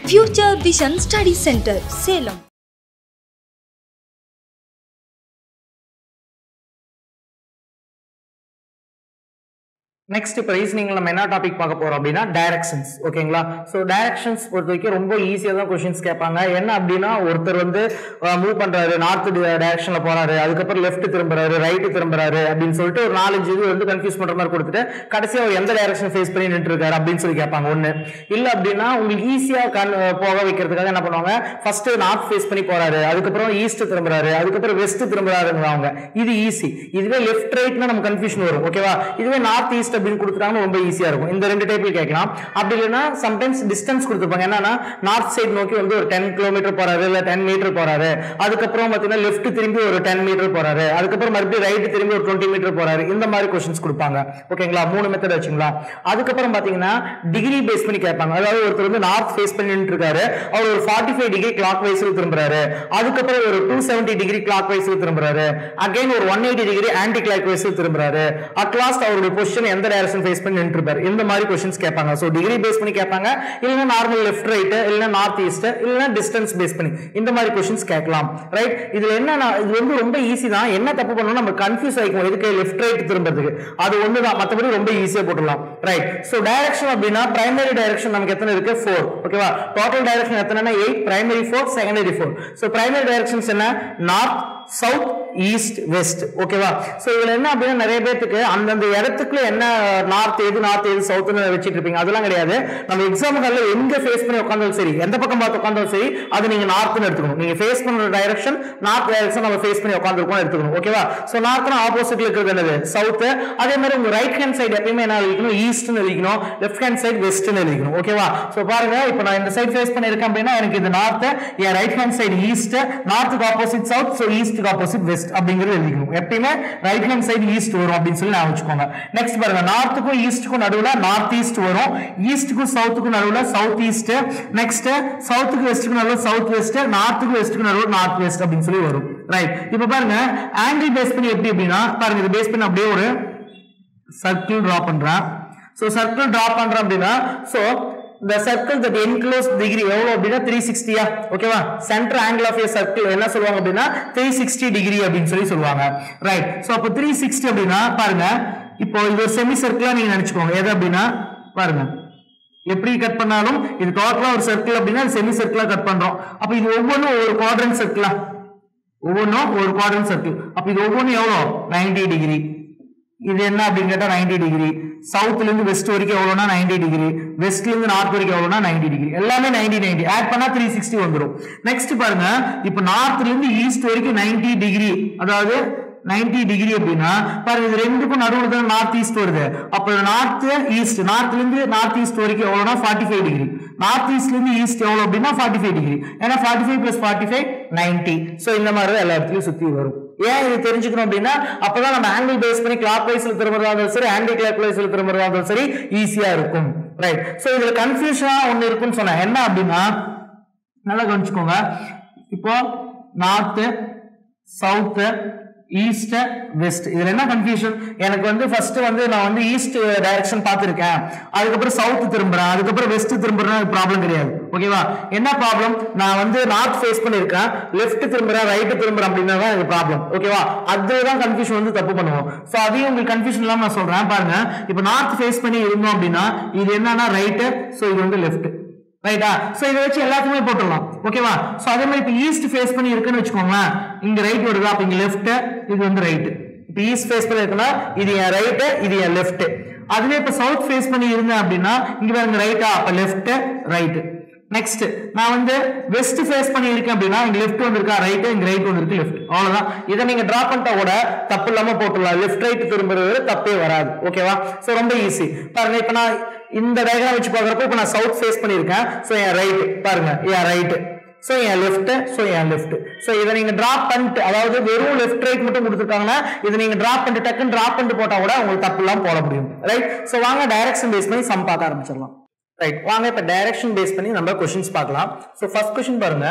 Future Vision Study Center, Salem. Next இப்போ ரீசனிங்ல நம்ம என்ன டாபிக் பார்க்க போறோம் அப்படின்னா டைரக்ஷன்ஸ் ஓகேங்களா ஸோ டைரக்ஷன்ஸ் பொறுத்த வரைக்கும் ரொம்ப ஈஸியாக தான் கொஸ்டின்ஸ் கேட்பாங்க என்ன அப்படின்னா ஒருத்தர் வந்து மூவ் பண்றாரு நார்த் டைரக்ஷன்ல போறாரு அதுக்கப்புறம் லெஃப்ட் திரும்புறாரு ரைட்டு திரும்புறாரு அப்படின்னு சொல்லிட்டு ஒரு நாலஞ்சு இது வந்து கன்ஃபியூஸ் பண்ற மாதிரி கொடுத்துட்டு கடைசியா அவர் எந்த டைரக்ஷன் ஃபேஸ் பண்ணி நின்று இருக்காரு அப்படின்னு சொல்லி கேட்பாங்க ஒண்ணு இல்ல அப்படின்னா உங்களுக்கு ஈஸியா கண் போக வைக்கிறதுக்காக என்ன பண்ணுவாங்க ஃபர்ஸ்ட் நார்த் ஃபேஸ் பண்ணி போறாரு அதுக்கப்புறம் ஈஸ்ட் திரும்புறாரு அதுக்கப்புறம் வெஸ்ட் திரும்புறாருங்க அவங்க இது ஈஸி இதுவே லெஃப்ட் ரைட்னா நம்ம கன்ஃபியூஷன் வரும் ஓகேவா இதுவே நார்த் ஈஸ்ட் அப்படின்னு கொடுத்துட்டாங்கன்னா ரொம்ப ஈஸியா இருக்கும் இந்த ரெண்டு டைப்ல கேட்கலாம் அப்படி இல்லைன்னா சம்டைம்ஸ் டிஸ்டன்ஸ் கொடுத்துருப்பாங்க என்னன்னா நார்த் சைடு நோக்கி வந்து ஒரு டென் கிலோமீட்டர் போறாரு இல்ல டென் மீட்டர் போறாரு அதுக்கப்புறம் பாத்தீங்கன்னா லெஃப்ட் திரும்பி ஒரு டென் மீட்டர் போறாரு அதுக்கப்புறம் மறுபடியும் ரைட் திரும்பி ஒரு டுவெண்ட்டி மீட்டர் போறாரு இந்த மாதிரி கொஸ்டின்ஸ் கொடுப்பாங்க ஓகேங்களா மூணு மெத்தட் வச்சுங்களா அதுக்கப்புறம் பாத்தீங்கன்னா டிகிரி பேஸ் பண்ணி கேட்பாங்க அதாவது ஒருத்தர் வந்து நார்த் ஃபேஸ் பண்ணி நின்னுட்டு இருக்காரு அவர் ஒரு ஃபார்ட்டி ஃபைவ் டிகிரி கிளாக் வைஸ்ல திரும்புறாரு அதுக்கப்புறம் ஒரு டூ செவன்டி டிகிரி கிளாக் வைஸ்ல திரும்புறாரு அகைன் ஒரு one eighty degree anti clock வைஸ்ல திரும்புறாரு அட் லாஸ்ட் அவருடைய பொசிஷன் எந்த டைரக்ஷன் ஃபேஸ் பண்ணி நின்று இருப்பாரு இந்த மாதிரி கொஸ்டின்ஸ் கேட்பாங்க ஸோ டிகிரி பேஸ் பண்ணி கேட்பாங்க இல்லைன்னா நார்மல் லெஃப்ட் ரைட் இல்லைன்னா நார்த் ஈஸ்ட் இல்லைன்னா டிஸ்டன்ஸ் பேஸ் பண்ணி இந்த மாதிரி கொஸ்டின்ஸ் கேட்கலாம் ரைட் இதுல என்ன இது வந்து ரொம்ப ஈஸி தான் என்ன தப்பு பண்ணணும் நம்ம கன்ஃபியூஸ் ஆகிக்கும் எதுக்கு லெஃப்ட் ரைட் திரும்புறதுக்கு அது ஒன்று தான் மற்றபடி ரொம்ப ஈஸியாக போட்டுடலாம் ரைட் ஸோ டைரக்ஷன் அப்படின்னா பிரைமரி டைரக்ஷன் நமக்கு எத்தனை இருக்கு ஃபோர் ஓகேவா டோட்டல் டைரக்ஷன் எத்தனைனா eight primary four secondary four so primary directions என்ன நார்த் சவுத் ஈஸ்ட் வெஸ்ட் ஓகேவா ஸோ இதுல என்ன அப்படின்னா நிறைய பேத்துக்கு அந்தந்த இடத்துக்குள்ள என்ன நார்த் எது நார்த் எது சவுத்னு வச்சுட்டு இருப்பீங்க அதெல்லாம் கிடையாது நம்ம எக்ஸாம் ஹாலில் எங்க ஃபேஸ் பண்ணி உட்காந்தாலும் சரி எந்த பக்கம் பார்த்து உட்காந்தாலும் சரி அது நீங்க நார்த்னு எடுத்துக்கணும் நீங்க ஃபேஸ் பண்ற டைரக்ஷன் நார்த் டைரக்ஷன் நம்ம ஃபேஸ் பண்ணி உட்காந்துருக்கோம் எடுத்துக்கணும் ஓகேவா ஸோ நார்த்னா ஆப்போசிட்ல இருக்கிறது என்னது சவுத் அதே மாதிரி உங்க ரைட் ஹேண்ட் சைடு எப்பயுமே என்ன எழுதிக்கணும் ஈஸ்ட்னு எழுதிக்கணும் லெஃப்ட் ஹேண்ட் சைடு வெஸ்ட்னு எழுதிக்கணும் ஓகேவா ஸோ பாருங்க இப்போ நான் இந்த சைடு ஃபேஸ் பண்ணியிருக்கேன் அப்படின்னா எனக்கு இது நார்த் என் ரைட் ஹேண்ட் சைடு ஈஸ்ட் நார்த்துக்கு ஆப்போசிட் சவுத் ஸோ ஈஸ்ட்டுக்கு ஆப்போசிட் வெஸ்ட் அப்படிங்கிறது எழுதிக்கணும் எப்பயுமே ரைட் ஹேண்ட் சைடு ஈஸ்ட் வரும் அப்படின்னு சொல்லி நான் வச்சுக்கோங்க நெக்ஸ்ட் பாருங்க நார்த்துக்கும் ஈஸ்ட்டுக்கும் நடுவுல நார்த் ஈஸ்ட் வரும் ஈஸ்ட்டுக்கும் சவுத்துக்கும் நடுவுல சவுத் ஈஸ்ட் நெக்ஸ்ட் சவுத்துக்கு வெஸ்ட்டுக்கு நடுவுல சவுத் வெஸ்ட் நார்த்துக்கு வெஸ்ட்டுக்கு நடுவுல நார்த் வெஸ்ட் அப்படின்னு சொல்லி வரும் ரைட் இப்போ பாருங்க ஆங்கிள் பேஸ் பண்ணி எப்படி அப்படின்னா பாருங்க இது பேஸ் பண்ணி அப்படியே ஒரு சர்க்கிள் டிரா பண்றேன் ஸோ சர்க்கிள் டிரா பண்றேன் அப்படின்னா ஸோ இந்த சர்க்கிள் தட் என்க்ளோஸ் டிகிரி எவ்வளவு அப்படின்னா த்ரீ சிக்ஸ்டியா ஓகேவா centre angle of a circle என்ன சொல்லுவாங்க அப்படின்னா த்ரீ சிக்ஸ்டி டிகிரி அப்படின்னு சொல்லி சொல்லுவாங்க ரைட் ஸோ அப்போ த்ரீ சிக்ஸ்டி அப்படின்னா பாருங்க இப்போ இது ஒரு செமி சர்க்கிளா நீங்க நினைச்சுக்கோங்க எது அப்படின்னா பாருங்க எப்படி கட் பண்ணாலும் இது டோட்டலா ஒரு சர்க்கிள் அப்படின்னா செமி சர்க்கிளா கட் பண்றோம் அப்ப இது ஒவ்வொன்றும் ஒரு குவாட்ரன் சர்க்கிளா ஒவ்வொன்றும் ஒரு குவாட்ரன் சர்க்கிள் அப்ப இது ஒவ்வொன்றும் எவ்வளோ நைன்டி டிகிரி இது என்ன அப்படின்னு கேட்டா நைன்டி டிகிரி சவுத்ல இருந்து வெஸ்ட் வரைக்கும் எவ்வளோனா நைன்டி டிகிரி வெஸ்ட்ல இருந்து நார்த் வரைக்கும் எவ்வளோனா நைன்டி டிகிரி எல்லாமே நைன்டி நைன்டி ஆட் பண்ணா த்ரீ சிக்ஸ்டி வந்துடும் நெக்ஸ்ட் பாருங்க இப்போ நார்த்ல இருந்து ஈஸ்ட் வரைக்கும் நைன்டி டிகிரி அதாவது 90 டிகிரி அப்படின்னா பாருங்க இது ரெண்டுக்கும் நடுவுல தான் நார்த் ஈஸ்ட் வருது அப்போ நார்த் ஈஸ்ட் நார்த்ல இருந்து நார்த் ஈஸ்ட் வரைக்கும் எவ்வளோனா ஃபார்ட்டி ஃபைவ் டிகிரி நார்த் ஈஸ்ட்ல இருந்து ஈஸ்ட் எவ்வளோ அப்படின்னா ஃபார்ட்டி ஃபைவ் டிகிரி ஏன்னா forty five plus forty five ninety so இந்த மாதிரி தான் எல்லா இடத்துலையும் சுற்றி வரும் ஏன் இது தெரிஞ்சுக்கணும் அப்படின்னா அப்பதான் நம்ம ஆங்கிள் பேஸ் பண்ணி கிளாக் வைஸ்ல திரும்புறதா இருந்தாலும் சரி ஆன்டி கிளாக் வைஸ்ல திரும்புறதா இருந்தாலும் சரி ஈஸியா இருக்கும் ரைட் ஸோ இதுல கன்ஃபியூஷனா ஒன்று இருக்குன்னு சொன்னேன் என்ன அப்படின்னா நல்லா கவனிச்சுக்கோங்க இப்போ நார்த்து சவுத்து ஈஸ்ட் வெஸ்ட் இதுல என்ன கன்ஃபியூஷன் எனக்கு வந்து ஃபர்ஸ்ட் வந்து நான் வந்து ஈஸ்ட் டைரக்ஷன் பார்த்துருக்கேன் அதுக்கப்புறம் சவுத் திரும்புறேன் அதுக்கப்புறம் வெஸ்ட் திரும்புறேன் ப்ராப்ளம் கிடையாது ஓகேவா என்ன ப்ராப்ளம் நான் வந்து நார்த் ஃபேஸ் பண்ணிருக்கேன் லெஃப்ட் திரும்புறேன் ரைட் திரும்புறேன் அப்படின்னா தான் எனக்கு ப்ராப்ளம் ஓகேவா அதுதான் கன்ஃபியூஷன் வந்து தப்பு பண்ணுவோம் ஸோ அதையும் உங்களுக்கு கன்ஃபியூஷன் இல்லாம நான் சொல்றேன் பாருங்க இப்போ நார்த் ஃபேஸ் பண்ணி இருந்தோம் அப்படின்னா இது என்னன்னா ரைட்டு ஸோ இது வந்து லெஃப்ட் ரைட்டா சோ இதை வச்சு எல்லாத்துக்குமே போட்டுடலாம் ஓகேவா சோ அதே மாதிரி இப்போ ஈஸ்ட் ஃபேஸ் பண்ணி இருக்குன்னு வச்சுக்கோங்களேன் இங்க ரைட் வருதா அப்ப இங்க லெஃப்ட் இது வந்து ரைட் இப்போ ஈஸ்ட் ஃபேஸ் பண்ணி இருக்குன்னா இது என் ரைட் இது என் லெஃப்ட் அதுவே இப்போ சவுத் ஃபேஸ் பண்ணி இருந்தேன் அப்படின்னா இங்க பாருங்க ரைட்டா அப்ப லெஃப்ட் ரைட் நெக்ஸ்ட் நான் வந்து வெஸ்ட் ஃபேஸ் பண்ணி இருக்கேன் அப்படின்னா இங்க லெஃப்ட் வந்திருக்கா ரைட் இங்க ரைட் வந்திருக்கு லெஃப்ட் அவ்வளவுதான் இதை நீங்க டிரா பண்ணிட்டா கூட தப்பு இல்லாம போட்டுடலாம் லெஃப்ட் ரைட் திரும்புறது தப்பே வராது ஓகேவா சோ ரொம்ப ஈஸி பாருங்க இப்போ நான் இந்த டயக்ராம் வச்சு பார்க்குறப்போ இப்போ நான் சவுத் ஃபேஸ் பண்ணியிருக்கேன் ஸோ என் ரைட் பாருங்க என் ரைட் ஸோ என் லெஃப்ட் ஸோ என் லெஃப்ட் ஸோ இதை நீங்க டிராப் பண்ணிட்டு அதாவது வெறும் லெஃப்ட் ரைட் மட்டும் கொடுத்துருக்காங்கன்னா இதை நீங்க டிராப் பண்ணிட்டு டக்குன்னு டிராப் பண்ணிட்டு போட்டா கூட உங்களுக்கு தப்பு இல்லாம போட முடியும் ரைட் ஸோ வாங்க டைரக்ஷன் பேஸ் பண்ணி சம் பார்க்க ஆரம்பிச்சிடலாம் ரைட் வாங்க இப்போ டைரக்ஷன் பேஸ் பண்ணி நம்ம கொஸ்டின்ஸ் பார்க்கலாம் ஸோ ஃபர்ஸ்ட் கொஸ்டின் பாருங்க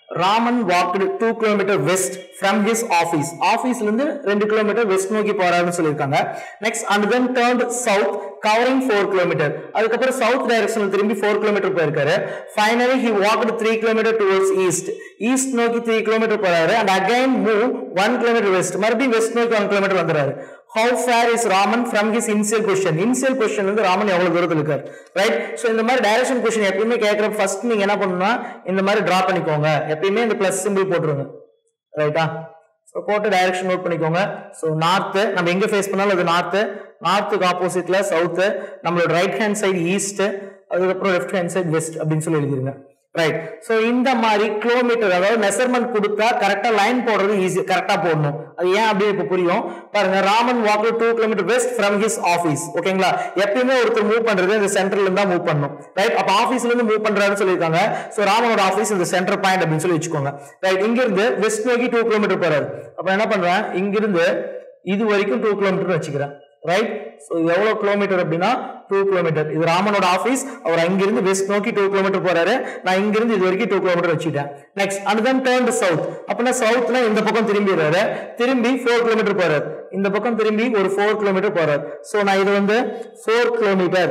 Raman walked two kilometre west from his office ஆஃபீஸ்ல இருந்து ரெண்டு கிலோமீட்டர் வெஸ்ட் நோக்கி போறாருன்னு சொல்லியிருக்காங்க next and then turn south covering four kilometre அதுக்கப்புறம் சவுத் டைரக்ஷன்ல திரும்பி ஃபோர் கிலோமீட்டர் போயிருக்காரு finally he walked three kilometre towards east east நோக்கி த்ரீ கிலோமீட்டர் போறாரு and again move one kilometre west மறுபடியும் வெஸ்ட் நோக்கி ஒன் கிலோமீட்டர் வந்துறாரு how far is Raman from his initial question initial question வந்து ராமன் எவ்வளவு தூரத்தில் இருக்கார் ரைட் ஸோ இந்த மாதிரி டைரக்ஷன் கொஸ்டின் எப்பயுமே கேட்கற ஃபர்ஸ்ட் நீங்க என்ன பண்ணணும்னா இந்த மாதிரி டிரா பண்ணிக்கோங்க எப்பயுமே இந்த பிளஸ் சிம்பிள் போட்டுருங்க ரைட்டா ஸோ போட்டு டைரக்ஷன் நோட் பண்ணிக்கோங்க ஸோ நார்த்து நம்ம எங்க ஃபேஸ் பண்ணாலும் அது நார்த்து நார்த்துக்கு ஆப்போசிட்ல சவுத்து நம்மளோட ரைட் ஹேண்ட் சைடு ஈஸ்ட் அதுக்கப்புறம் லெஃப்ட் ஹேண்ட் சைடு வெஸ்ட் அப்படின்னு சொல்லி எழுதிருங்க ரைட் ஸோ இந்த மாதிரி கிலோமீட்டர் அதாவது மெஷர்மெண்ட் கொடுத்தா கரெக்டா லைன் போடுறது ஈஸி கரெக்டா போடணும் அது ஏன் அப்படி இப்போ புரியும் பாருங்க Raman walk two kilometre west from his office ஓகேங்களா எப்பயுமே ஒருத்தர் மூவ் பண்றது இந்த சென்டர்ல இருந்தா மூவ் பண்ணணும் ரைட் அப்ப ஆஃபீஸ்ல இருந்து மூவ் பண்றாருன்னு சொல்லியிருக்காங்க ஸோ ராமனோட ஆஃபீஸ் இந்த சென்டர் பாயிண்ட் அப்படின்னு சொல்லி வச்சுக்கோங்க ரைட் இங்க இருந்து வெஸ்ட் நோக்கி டூ கிலோமீட்டர் போறாரு அப்ப என்ன பண்றேன் இங்கிருந்து இது வரைக்கும் டூ கிலோமீட்டர் வச்சுக்கிறேன் ரைட் ஸோ எவ்வளவு கிலோமீட்டர் அப்படின்னா டூ கிலோமீட்டர் இது ராமனோட ஆஃபீஸ் அவர் அங்கிருந்து வெஸ்ட் நோக்கி டூ கிலோமீட்டர் போறாரு நான் இங்கிருந்து இது வரைக்கும் டூ கிலோமீட்டர் வச்சுட்டேன் next and then turn south அப்படின்னா சவுத்ல இந்த பக்கம் திரும்பிடுறாரு திரும்பி ஃபோர் கிலோமீட்டர் போறாரு இந்த பக்கம் திரும்பி ஒரு ஃபோர் கிலோமீட்டர் போறாரு ஸோ நான் இது வந்து ஃபோர் கிலோமீட்டர்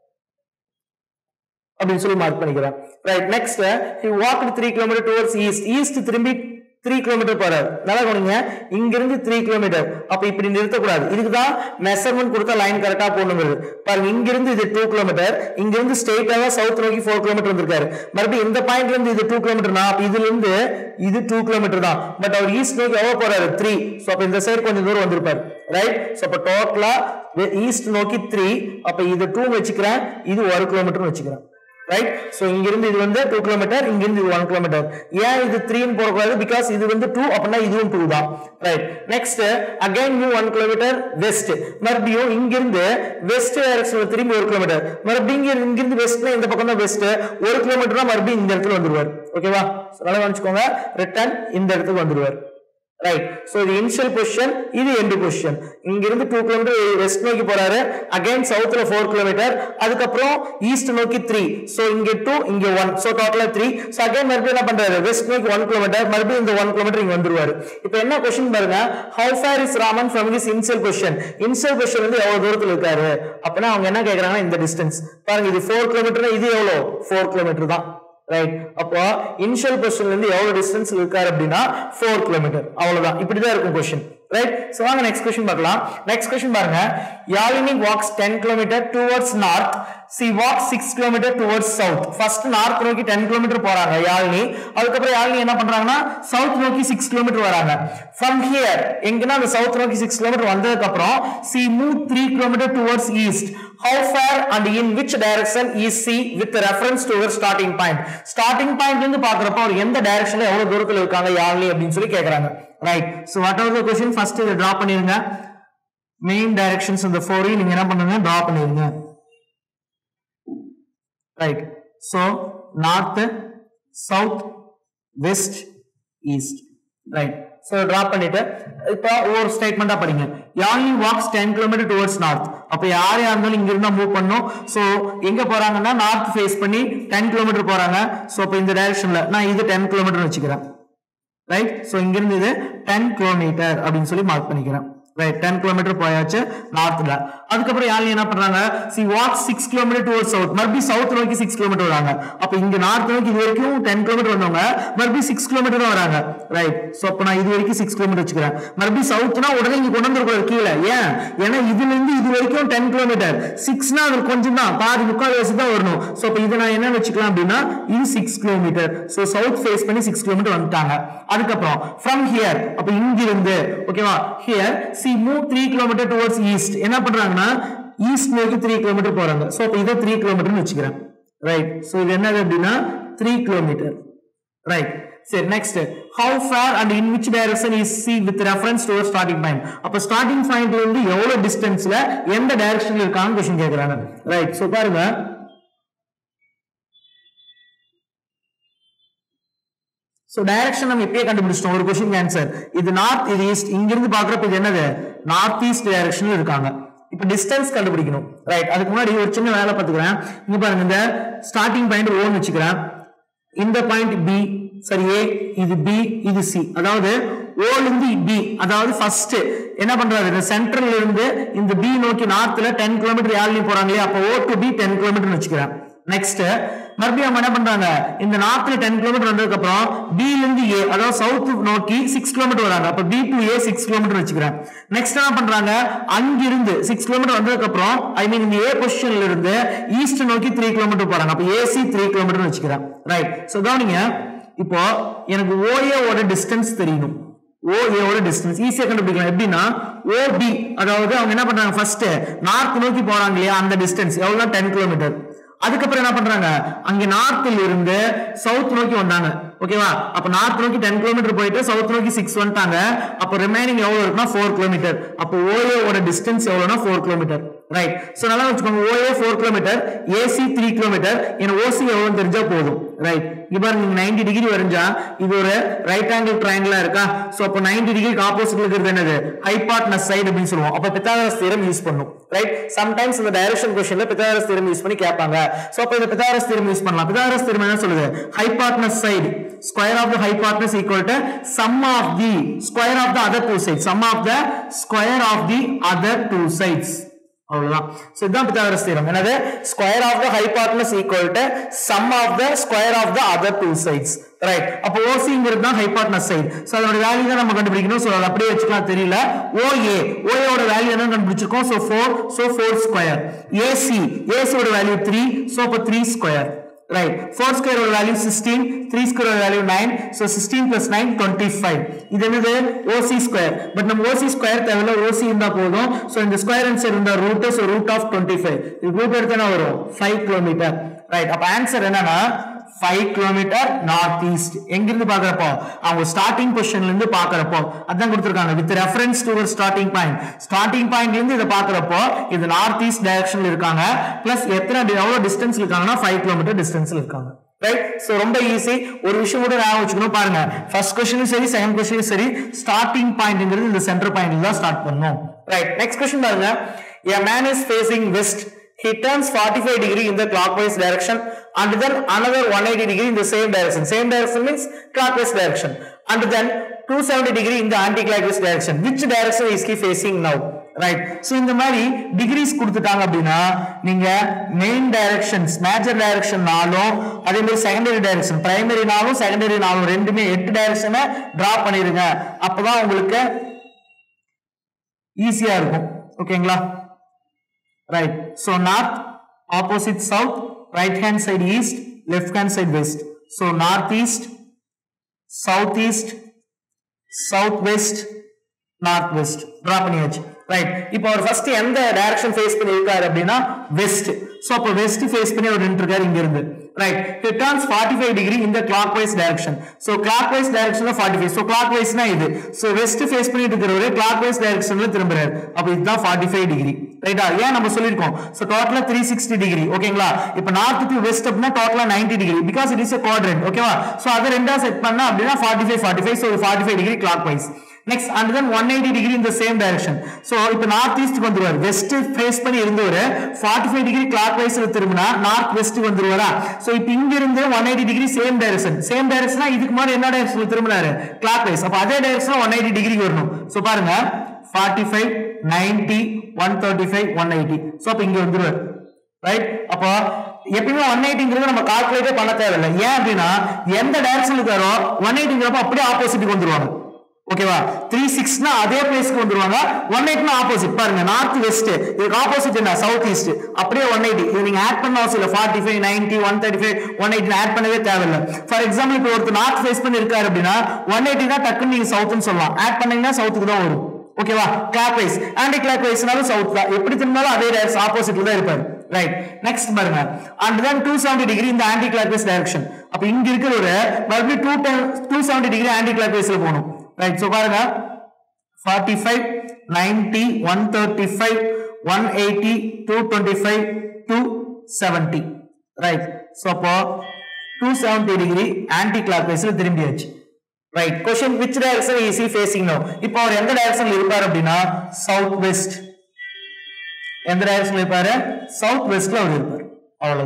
அப்படின்னு சொல்லி மார்க் பண்ணிக்கிறேன் right next he walk three kilometre towards east east திரும்பி த்ரீ கிலோமீட்டர் போறாரு நல்லா கவனிங்க இங்க இருந்து த்ரீ கிலோமீட்டர் அப்ப இப்படி நிறுத்தக்கூடாது இதுக்கு தான் மெஷர்மெண்ட் கொடுத்தா லைன் கரெக்டா போடணுங்கிறது பாருங்க இங்க இருந்து இது டூ கிலோமீட்டர் இங்க இருந்து ஸ்ட்ரெயிட்டாக சவுத் நோக்கி ஃபோர் கிலோமீட்டர் வந்திருக்காரு மறுபடியும் இந்த பாயிண்ட்ல இருந்து இது டூ கிலோமீட்டர்னா இதுல இருந்து இது டூ கிலோமீட்டர் தான் பட் அவர் ஈஸ்ட் நோக்கி எவ்வளவு போறாரு த்ரீ ஸோ அப்ப இந்த சைடு கொஞ்சம் தூரம் வந்திருப்பாரு ரைட் ஸோ அப்ப டோட்டலா ஈஸ்ட் நோக்கி த்ரீ அப்ப இது டூ வச்சுக்கிறேன் இது ஒரு கிலோமீட்டர் வச்சுக்கிறேன் ரைட் சோ இங்க இருந்து இது வந்து டூ கிலோமீட்டர் இங்க இருந்து இது ஒன் கிலோமீட்டர் ஏன் இது த்ரீன்னு போடக்கூடாது பிகாஸ் இது வந்து டூ அப்படின்னா இதுவும் டூ தான் right next again move one kilometre west மறுபடியும் இங்க இருந்து வெஸ்ட் டைரக்ஷன்ல திரும்பி ஒரு கிலோமீட்டர் மறுபடியும் இங்க இங்க இருந்து வெஸ்ட்னா இந்த பக்கம் தான் வெஸ்ட் ஒரு கிலோமீட்டர் மறுபடியும் இந்த இடத்துல வந்துருவார் ஓகேவா நல்லா கவனிச்சுக்கோங்க ரிட்டர்ன் இந்த இடத்துக்கு வந்துருவார் ரைட் சோ இது இனிஷியல் பொசிஷன் இது எண்டு பொசிஷன் இங்க இருந்து டூ கிலோமீட்டர் வெஸ்ட் நோக்கி போறாரு அகைன் சவுத்ல ஃபோர் கிலோமீட்டர் அதுக்கப்புறம் ஈஸ்ட் நோக்கி த்ரீ சோ இங்க டூ இங்க ஒன் சோ டோட்டலா த்ரீ சோ அகைன் மறுபடியும் என்ன பண்றாரு வெஸ்ட் நோக்கி ஒன் கிலோமீட்டர் மறுபடியும் இந்த ஒன் கிலோமீட்டர் இங்க வந்துருவாரு இப்போ என்ன கொஸ்டின் பாருங்க how far is Raman from his initial position initial position வந்து எவ்வளவு தூரத்துல இருக்காரு அப்படின்னா அவங்க என்ன கேக்குறாங்கன்னா இந்த டிஸ்டன்ஸ் பாருங்க இது ஃபோர் கிலோமீட்டர் இது எவ்வளவு ஃபோர் கிலோமீட்டர் தான் ரைட் அப்போ இனிஷியல் கொஸ்டின்ல இருந்து எவ்வளவு டிஸ்டன்ஸ் இருக்காரு அப்படின்னா ஃபோர் கிலோமீட்டர் அவ்வளவுதான் இப்படிதான் இருக்கும் கொஸ்டின் ரைட் சோ வாங்க நெக்ஸ்ட் கொஸ்டின் பார்க்கலாம் நெக்ஸ்ட் கொஸ்டின் பாருங்க Yazhini walks ten kilometre towards north she walk six kilometre towards south first north நோக்கி டென் கிலோமீட்டர் போறாங்க யாழினி அதுக்கப்புறம் யாழினி என்ன பண்றாங்கன்னா சவுத் நோக்கி சிக்ஸ் கிலோமீட்டர் வராங்க ஃப்ரம் ஹியர் எங்கன்னா அந்த சவுத் நோக்கி சிக்ஸ் கிலோமீட்டர் வந்ததுக்கு அப்புறம் she move three kilometre towards east how far and in which direction is C with reference to your starting point starting point இருந்து பாக்குறப்ப அவர் எந்த டைரக்ஷன்ல எவ்வளவு தூரத்துல இருக்காங்க யாழ்னி அப்படின்னு சொல்லி கேக்குறாங்க right so what are the question first இதை டிரா பண்ணிருங்க மெயின் டைரக்ஷன்ஸ் இந்த ஃபோரையும் நீங்க என்ன பண்ணுங்க டிரா பண்ணிருங்க right so north south west east right so drop பண்ணிட்டு இப்போ ஒவ்வொரு ஸ்டேட்மெண்டா படிங்க Yazhini walks ten kilometre towards north அப்ப யார் யார் இருந்தாலும் இங்க இருந்தா மூவ் பண்ணும் சோ எங்க போறாங்கன்னா நார்த் ஃபேஸ் பண்ணி டென் கிலோமீட்டர் போறாங்க சோ இப்போ இந்த டைரக்ஷன்ல நான் இது டென் கிலோமீட்டர் வச்சுக்கிறேன் ரைட் சோ இங்க இருந்து இது டென் கிலோமீட்டர் அப்படின்னு சொல்லி மார்க் பண்ணிக்கிறேன் ரைட் டென் கிலோமீட்டர் போயாச்சு நார்த்ல அதுக்கப்புறம் யாரும் என்ன பண்றாங்க see walk six kilometre toward south மறுபடியும் சவுத் நோக்கி சிக்ஸ் கிலோமீட்டர் வராங்க அப்ப இங்க நார்த் நோக்கி இது வரைக்கும் டென் கிலோமீட்டர் வந்தவங்க மறுபடியும் சிக்ஸ் கிலோமீட்டர் தான் வராங்க ரைட் சோ அப்ப நான் இது வரைக்கும் சிக்ஸ் கிலோமீட்டர் வச்சுக்கிறேன் மறுபடியும் சவுத்னா உடனே இங்க கொண்டு வந்துருக்கூடாது கீழே ஏன் ஏன்னா இதுல இருந்து இது வரைக்கும் டென் கிலோமீட்டர் சிக்ஸ்னா அது கொஞ்சம் தான் பாதி முக்கால் வயசு தான் வரணும் சோ அப்ப இதை நான் என்ன வச்சுக்கலாம் அப்படின்னா இது six kilometre so south face பண்ணி சிக்ஸ் கிலோமீட்டர் வந்துட்டாங்க அதுக்கப்புறம் ஃப்ரம் ஹியர் அப்ப இங்கிருந்து ஓகேவா here see move three kilometre towards east என்ன பண்றாங்கன்னா ஈஸ்ட் நோக்கி த்ரீ கிலோமீட்டர் போறாங்க சோ அப்ப இதை த்ரீ கிலோமீட்டர்னு வச்சுக்கிறேன் ரைட் சோ இது என்னது அப்படின்னா த்ரீ கிலோமீட்டர் ரைட் சரி next how far and in which direction is see with reference to starting point அப்ப ஸ்டார்டிங் பாயிண்ட்ல இருந்து எவ்வளவு டிஸ்டன்ஸ்ல எந்த டைரக்ஷன்ல இருக்காங்க கொஸ்டின் கேக்குறாங்க ரைட் சோ பாருங்க சோ டைரக்ஷன் நம்ம இப்பயே கண்டுபிடிச்சிட்டோம் ஒரு கொஸ்டின் ஆன்சர் இது நார்த் இது ஈஸ்ட் இங்க இருந்து பாக்குறப்ப இது என்னது நார்த் ஈஸ்ட் டைரக்ஷன்ல இருக்காங்க இப்ப டிஸ்டன்ஸ் கண்டுபிடிக்கணும் ரைட் அதுக்கு முன்னாடி ஒரு சின்ன வேலை பார்த்துக்கிறேன் இங்க பாருங்க இந்த ஸ்டார்டிங் பாயிண்ட் ஓன் வச்சுக்கிறேன் இந்த பாயிண்ட் பி சரி ஏ இது பி இது சி அதாவது ஓ இருந்து பி அதாவது ஃபர்ஸ்ட் என்ன பண்றாரு இந்த சென்ட்ரல்ல இருந்து இந்த பி நோக்கி நார்த்ல டென் கிலோமீட்டர் யாழ்னி போறாங்க இல்லையா அப்போ O to B ten kilometre வச்சுக்கிறேன் நெக்ஸ்ட் மறுபடியும் அவங்க என்ன பண்றாங்க இந்த நார்த்ல டென் கிலோமீட்டர் வந்ததுக்கு அப்புறம் பி இருந்து ஏ அதாவது சவுத் நோக்கி சிக்ஸ் கிலோமீட்டர் வராங்க அப்ப B to A six kilometre வச்சுக்கிறேன் நெக்ஸ்ட் என்ன பண்றாங்க அங்கிருந்து சிக்ஸ் கிலோமீட்டர் வந்ததுக்கு அப்புறம் ஐ மீன் இந்த ஏ பொசிஷன்ல இருந்து ஈஸ்ட் நோக்கி த்ரீ கிலோமீட்டர் போறாங்க அப்ப ஏசி த்ரீ கிலோமீட்டர் வச்சுக்கிறேன் ரைட் சோ கவனிங்க இப்போ எனக்கு OA ஓட டிஸ்டன்ஸ் தெரியணும் OA ஓட டிஸ்டன்ஸ் ஈஸியா கண்டுபிடிக்கலாம் எப்படின்னா OB அதாவது அவங்க என்ன பண்றாங்க ஃபர்ஸ்ட் நார்த் நோக்கி போறாங்க இல்லையா அந்த டிஸ்டன்ஸ் எவ்வளவு டென் கிலோமீட்டர் அதுக்கப்புறம் என்ன பண்றாங்க அங்க நார்த்ல இருந்து சவுத் நோக்கி வந்தாங்க ஓகேவா அப்ப நார்த் நோக்கி டென் கிலோமீட்டர் போயிட்டு சவுத் நோக்கி சிக்ஸ் வந்துட்டாங்க அப்ப ரிமைனிங் எவ்வளவு இருக்குன்னா ஃபோர் கிலோமீட்டர் அப்போ OA ஓட டிஸ்டன்ஸ் எவ்வளவுனா ஃபோர் கிலோமீட்டர் ரைட் சோ நல்லா வச்சுக்கோங்க OA four kilometre AC three kilometre எனக்கு ஓசி எவ்வளவு தெரிஞ்சா போதும் ரைட் இங்க பாருங்க நீங்க 90 டிகிரி வரைஞ்சா இது ஒரு ரைட் ஆங்கிள் ட்ரையாங்கிளா இருக்கா சோ அப்போ 90 டிகிரிக்கு ஆப்போசிட்ல இருக்கிறது என்னது ஹைபாட்னஸ் சைடு அப்படின்னு சொல்லுவோம் அப்ப பித்தாகரஸ் தியரம் யூஸ் பண்ணும் ரைட் சம்டைம்ஸ் இந்த டைரக்ஷன் கொஸ்டின்ல பித்தாகரஸ் தியரம் யூஸ் பண்ணி கேட்பாங்க சோ அப்ப இந்த பித்தாகரஸ் தியரம் யூஸ் பண்ணலாம் பித்தாகரஸ் தியரம் என்ன சொல்லுது hypotenuse side square of the hypotenuse equal to sum of the square of the other two sides sum of the square of the other two sides அவ்வளவுதான் so இதுதான் Pythagoras theorem என்னது square of the hypotenuse equal to sum of the square of the other two sides right அப்போ ஓசிங்கிறது தான் hypotenuse side so அதோட value தான் நம்ம கண்டுபிடிக்கணும் சோ அதை அப்படியே வச்சுக்கலாம் தெரியல ஓஏ ஓஏவோட வேல்யூ என்ன கண்டுபிடிச்சிருக்கோம் சோ 4 சோ 4 ஸ்கொயர் ஏசி ஏசியோட வேல்யூ 3 சோ அப்போ 3 ஸ்கொயர் right 4 square ஓட வேல்யூ 16 3 square ஓட வேல்யூ 9 so 16 plus 9 25 இது என்னது OC ஸ்கொயர் பட் நம்ம OC ஸ்கொயர் தேவையில்ல OC இருந்தா போதும் so இந்த ஸ்கொயர் ஆன்சர் இருந்தா ரூட் so ரூட் ஆஃப் 25 இது ரூட் எடுத்தா என்ன வரும் 5 கிலோமீட்டர் ரைட் அப்ப ஆன்சர் என்னன்னா 5 கிலோமீட்டர் நார்த் ஈஸ்ட் எங்கிருந்து பாக்குறப்போ அவங்க ஸ்டார்டிங் பொசிஷன்ல இருந்து பாக்குறப்போ அதான் கொடுத்திருக்காங்க with reference to starting point starting பாயிண்ட்ல இருந்து இதை பாக்குறப்போ இது நார்த் ஈஸ்ட் டைரக்ஷன்ல இருக்காங்க பிளஸ் எத்தனை di- எவ்வளவு டிஸ்டன்ஸ்ல இருக்காங்கன்னா 5 கிலோமீட்டர் டிஸ்டன்ஸ்ல இருக்காங்க ரைட் சோ ரொம்ப ஈஸி ஒரு விஷயம் கூட ஞாபகம் வச்சுக்கணும் பாருங்க ஃபர்ஸ்ட் கொஸ்டினும் சரி செகண்ட் கொஸ்டினும் சரி ஸ்டார்டிங் பாயிண்ட்ங்கிறது இந்த சென்டர் பாயிண்ட்ல தான் ஸ்டார்ட் பண்ணணும் ரைட் நெக்ஸ்ட் கொஸ்டின் பாருங்க a man is facing west he turns 45 degree in the clockwise direction and then another 180 degree in the same direction same direction means clockwise direction and then 270 degree in the anti-clockwise direction which direction is he facing now right so இந்த மாதிரி decrease கொடுத்துட்டாங்க அப்படின்னா நீங்க main directions major டைரக்ஷன்னாலும் அதே மாதிரி secondary direction பிரைமரினாலும் செகண்டரினாலும் ரெண்டுமே எட்டு டைரக்ஷனை draw பண்ணிருங்க அப்பதான் உங்களுக்கு ஈஸியா இருக்கும் ஓகேங்களா right so north opposite south right hand side east left hand side west so north east south east south west north west draw பண்ணியாச்சு ரைட் இப்போ அவர் ஃபர்ஸ்ட் எந்த டைரக்ஷன் ஃபேஸ் பண்ணி இருக்காரு அப்படின்னா வெஸ்ட் சோ அப்போ வெஸ்ட் ஃபேஸ் பண்ணி அவர் நின்று இருக்காரு இங்க இருந்து right he turns 45 degree in the clockwise direction so clockwise directionல 45 so clockwise-னா இது so west ஃபேஸ் பண்ணிட்டு இருக்கிறவரு clockwise directionல திரும்புறாரு அப்ப இதுதான் 45 டிகிரி ரைட்டா ஏன் நம்ம சொல்லிருக்கோம் so டோட்டலா 360 டிகிரி ஓகேங்களா இப்போ நார்த் டு வெஸ்ட் அப்படின்னா டோட்டலா 90 degree because it is a quadrant ஓகேவா சோ அதை ரெண்டா செட் பண்ணா அப்படின்னா 45 45 so 45 degree clockwise next and then one eighty degree இந்த சேம் டைரக்ஷன் ஸோ இப்போ நார்த் ஈஸ்ட்க்கு வந்துருவார் வெஸ்ட் ஃபேஸ் பண்ணி இருந்தவர் ஃபார்ட்டி ஃபைவ் டிகிரி கிளாக் வைஸ்ல திரும்பினா நார்த் வெஸ்ட் வந்துருவாரா ஸோ இப்போ இங்க இருந்து one eighty degree same direction same டைரக்ஷனா இதுக்கு முன்னாடி என்ன டைரக்ஷன்ல திரும்பினாரு கிளாக் வைஸ் அப்போ அதே டைரக்ஷன் ஒன் எயிட்டி டிகிரி வரணும் ஸோ பாருங்க forty five ninety one thirty five one eighty so அப்போ இங்க வந்துருவார் ரைட் அப்போ எப்பயுமே ஒன் எயிட்டிங்கிறது நம்ம கால்குலேட்டே பண்ண தேவையில்லை ஏன் அப்படின்னா எந்த டைரக்ஷன் இருக்காரோ ஒன் எயிட்டிங்கிறப்ப அப்படியே ஆப்போசிட்டுக்கு வந்துருவாங்க ஓகேவா த்ரீ சிக்ஸ்னா அதே பிளேஸ்க்கு வந்துருவாங்க ஒன் எயிட்னா ஆப்போசிட் பாருங்க நார்த் வெஸ்ட் இதுக்கு ஆப்போசிட் என்ன சவுத் ஈஸ்ட் அப்படியே ஒன் எயிட்டி இது நீங்க ஆட் பண்ண அவசியம் இல்லை forty five ninety one thirty five one eighty add பண்ணவே தேவையில்லை ஃபார் எக்ஸாம்பிள் இப்போ ஒருத்தர் நார்த் ஃபேஸ் பண்ணி இருக்காரு அப்படின்னா ஒன் எயிட்டினா டக்குன்னு நீங்க சவுத்னு சொல்லலாம் ஆட் பண்ணீங்கன்னா சவுத்துக்கு தான் வரும் ஓகேவா கிளாக் வைஸ் ஆன்டி கிளாக் வைஸ்னாலும் சவுத் தான் எப்படி திரும்பினாலும் அதே டைரக்ஷன் ஆப்போசிட்ல தான் இருப்பாரு ரைட் நெக்ஸ்ட் பாருங்க and then two seventy degree இந்த ஆன்டி கிளாக் வைஸ் டைரக்ஷன் அப்ப இங்க இருக்கிற ஒரு மறுபடியும் two two seventy degree anti clock வைஸ்ல போகணும் ரைட் ஸோ பாருங்க forty five ninety one thirty five one eighty two twenty five two seventy right so அப்போ two seventy degree anti clock வைஸ்ல திரும்பியாச்சு right question which direction is he facing now இப்போ அவர் எந்த டைரக்ஷன்ல இருப்பார் அப்படின்னா சவுத் வெஸ்ட் எந்த டைரக்ஷன்ல இருப்பாரு சவுத் வெஸ்ட்ல அவர் இருப்பார் அவ்வளவுதான்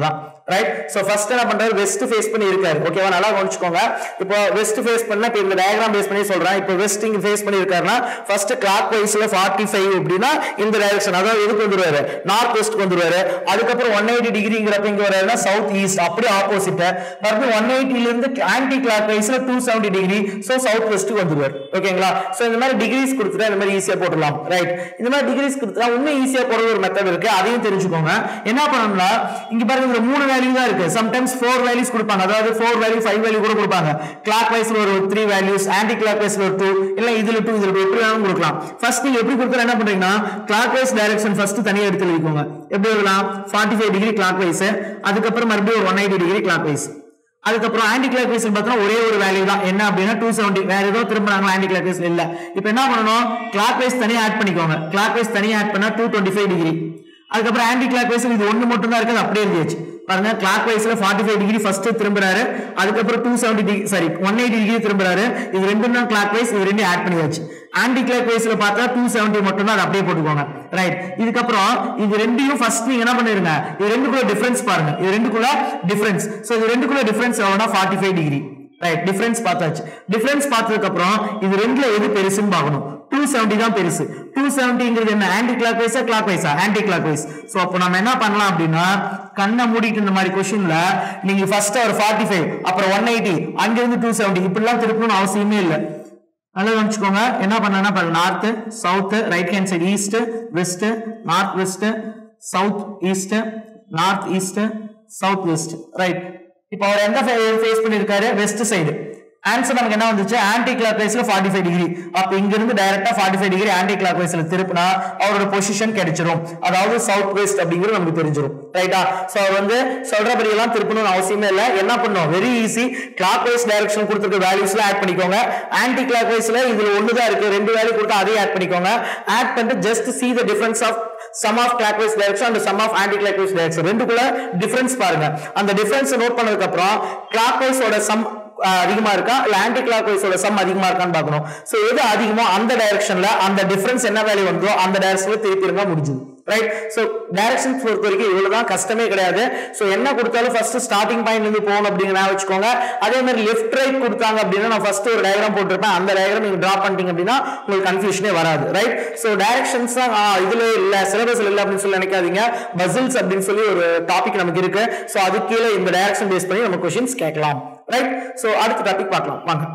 ரைட் ஸோ ஃபர்ஸ்ட் என்ன பண்றாரு வெஸ்ட் ஃபேஸ் பண்ணி இருக்காரு ஓகேவா நல்லா கவனிச்சுக்கோங்க இப்போ வெஸ்ட் ஃபேஸ் பண்ண இப்போ இந்த டயக்ராம் பேஸ் பண்ணி சொல்றேன் இப்போ வெஸ்ட் இங்க ஃபேஸ் பண்ணி இருக்காருன்னா ஃபர்ஸ்ட் கிளாக் வைஸ்ல ஃபார்ட்டி ஃபைவ் அப்படின்னா இந்த டைரக்ஷன் அதாவது எதுக்கு வந்துருவாரு நார்த் வெஸ்ட்க்கு வந்துருவாரு அதுக்கப்புறம் ஒன் எயிட்டி டிகிரிங்கிறப்ப இங்க வராருன்னா சவுத் ஈஸ்ட் அப்படியே ஆப்போசிட் மறுபடியும் ஒன் எயிட்டில இருந்து ஆன்டி கிளாக் வைஸ்ல two seventy degree so south வெஸ்ட்டுக்கு வந்துருவார் ஓகேங்களா ஸோ இந்த மாதிரி டிகிரிஸ் கொடுத்துட்டா இந்த மாதிரி ஈஸியா போட்டுடலாம் ரைட் இந்த மாதிரி டிகிரிஸ் கொடுத்தா இன்னும் ஈஸியா போடுற ஒரு மெத்தட் இருக்கு அதையும் தெரிஞ்சுக்கோங்க என்ன பண்ணணும்னா இங்க பாருங்க இதுல மூணு வேல்யூ தான் இருக்கு சம்டைம்ஸ் ஃபோர் வேல்யூஸ் கொடுப்பாங்க அதாவது ஃபோர் வேல்யூ ஃபைவ் வேல்யூ கூட கொடுப்பாங்க கிளாக் வைஸ்ல ஒரு த்ரீ வேல்யூஸ் ஆன்டி கிளாக் வைஸ்ல ஒரு டூ இல்ல இதுல டூ இதுல டூ எப்படி வேணாலும் கொடுக்கலாம் ஃபர்ஸ்ட் நீங்க எப்படி கொடுத்தா என்ன பண்றீங்கன்னா கிளாக் வைஸ் டைரக்ஷன் ஃபர்ஸ்ட் தனியா எடுத்து எழுதிக்கோங்க எப்படி எழுதலாம் forty five degree clockwise அதுக்கப்புறம் மறுபடியும் ஒரு one eighty degree clockwise அதுக்கப்புறம் ஆன்டி கிளாக் வைஸ் பார்த்தா ஒரே ஒரு வேல்யூ தான் என்ன அப்படின்னா டூ செவன்டி வேற ஏதோ திரும்பினாங்க ஆன்டி கிளாக் வைஸ் இல்ல இப்போ என்ன பண்ணணும் கிளாக் வைஸ் தனியா ஆட் பண்ணிக்கோங்க கிளாக் வைஸ் தனியா ஆட் பண்ணா டூ டுவெண்ட்டி ஃபைவ் டிகிரி அதுக்கப்புறம் ஆன்டி கிளாக் வைஸ் இது ஒன்று மட்டும் தான் இருக்குது அப்படியே இருந்துச்சு பாருங்க கிளாக் வைஸ்ல ஃபார்ட்டி ஃபைவ் டிகிரி ஃபர்ஸ்ட் திரும்புறாரு அதுக்கப்புறம் two seventy degree sorry one eighty degree திரும்புறாரு இது ரெண்டும் தான் கிளாக் வைஸ் இது ரெண்டும் ஆட் பண்ணியாச்சு ஆன்டி கிளாக் வைஸ்ல பார்த்தா டூ செவன்டி மட்டும் தான் அதை அப்படியே போட்டுக்கோங்க ரைட் இதுக்கப்புறம் இது ரெண்டையும் ஃபர்ஸ்ட் நீங்க என்ன பண்ணிருங்க இது ரெண்டுக்குள்ள டிஃபரன்ஸ் பாருங்க இது ரெண்டுக்குள்ள டிஃபரன்ஸ் ஸோ இது ரெண்டுக்குள்ள டிஃபரன்ஸ் எவ்வளோனா forty five degree right difference பார்த்தாச்சு டிஃபரன்ஸ் பார்த்ததுக்கு அப்புறம் இது ரெண்டுல எது பெருசுன்னு பார்க்கணும் டூ செவன்டி தான் பெருசு டூ செவன்டிங்கிறது என்ன ஆன்டி கிளாக் வைஸா கிளாக் வைஸா ஆன்டி கிளாக் வைஸ் ஸோ அப்போ நம்ம என்ன பண்ணலாம் அப்படின்னா கண்ணை மூடிட்டு இந்த மாதிரி கொஸ்டின்ல நீங்க ஃபர்ஸ்ட் ஒரு ஃபார்ட்டி ஃபைவ் அப்புறம் ஒன் எயிட்டி அங்கிருந்து டூ செவன்டி இப்படிலாம் திருப்பணும்னு அவசியமே இல்லை நல்லா கவனிச்சுக்கோங்க என்ன பண்ணனா பாருங்க north south right hand side east west north west south east north east south west right இப்போ அவர் எந்த ஃபேஸ் பண்ணிருக்காரு வெஸ்ட் சைடு ஆன்சர் நமக்கு என்ன வந்துச்சு ஆன்டி கிளாக் வைஸ்ல ஃபார்ட்டி ஃபைவ் டிகிரி அப்ப இங்க இருந்து டைரக்டா forty five degree anti clock வைஸ்ல திருப்பினா அவரோட பொசிஷன் கிடைச்சிரும் அதாவது சவுத் வெஸ்ட் அப்படிங்கிறது நமக்கு தெரிஞ்சிடும் ரைட்டா சோ அவர் வந்து சொல்றபடி எல்லாம் திருப்பணும்னு அவசியமே இல்லை என்ன பண்ணும் very easy clock wise direction கொடுத்துருக்க வேல்யூஸ்ல ஆட் பண்ணிக்கோங்க ஆன்டி கிளாக் வைஸ்ல இதுல ஒன்று தான் இருக்கு ரெண்டு வேல்யூ கொடுத்தா அதையும் ஆட் பண்ணிக்கோங்க ஆட் பண்ணிட்டு just see the difference of sum of clock wise direction and sum of clock wise direction ரெண்டுக்குள்ள டிஃபரன்ஸ் பாருங்க அந்த டிஃபரன்ஸ் நோட் பண்ணதுக்கு அப்புறம் கிளாக் வைஸோட சம் அதிகமா இருக்கா இல்ல ஆன்டி கிளாக் வைஸோட சம் அதிகமா இருக்கான்னு பார்க்கணும் சோ எது அதிகமோ அந்த டைரக்ஷன்ல அந்த டிஃபரன்ஸ் என்ன வேல்யூ வந்தோ அந்த டைரக்ஷன்ல திருப்பிருந்தா முடிஞ்சுது ரைட் ஸோ டைரக்ஷன் பொறுத்த வரைக்கும் இவ்வளவுதான் கஷ்டமே கிடையாது ஸோ என்ன கொடுத்தாலும் ஃபர்ஸ்ட் ஸ்டார்டிங் பாயிண்ட்ல இருந்து போகணும் அப்படிங்கிற வச்சுக்கோங்க அதே மாதிரி லெஃப்ட் ரைட் கொடுத்தாங்க அப்படின்னா நான் ஃபர்ஸ்ட் ஒரு டயக்ராம் போட்டிருப்பேன் அந்த டயக்ராம் நீங்க டிரா பண்ணிட்டீங்க அப்படின்னா உங்களுக்கு கன்ஃபியூஷனே வராது ரைட் ஸோ டைரக்ஷன்ஸ் தான் ஆ, இதுல இல்ல சிலபஸ் இல்ல அப்படின்னு சொல்லி நினைக்காதீங்க பசில்ஸ் அப்படின்னு சொல்லி ஒரு டாபிக் நமக்கு இருக்கு ஸோ அது கீழே இந்த டைரக்ஷன் பேஸ் பண்ணி நம்ம கொஸ்டின்ஸ் கேட்கலாம் ரைட் ஸோ அடுத்த டாபிக் பார்க்கலாம் வாங்க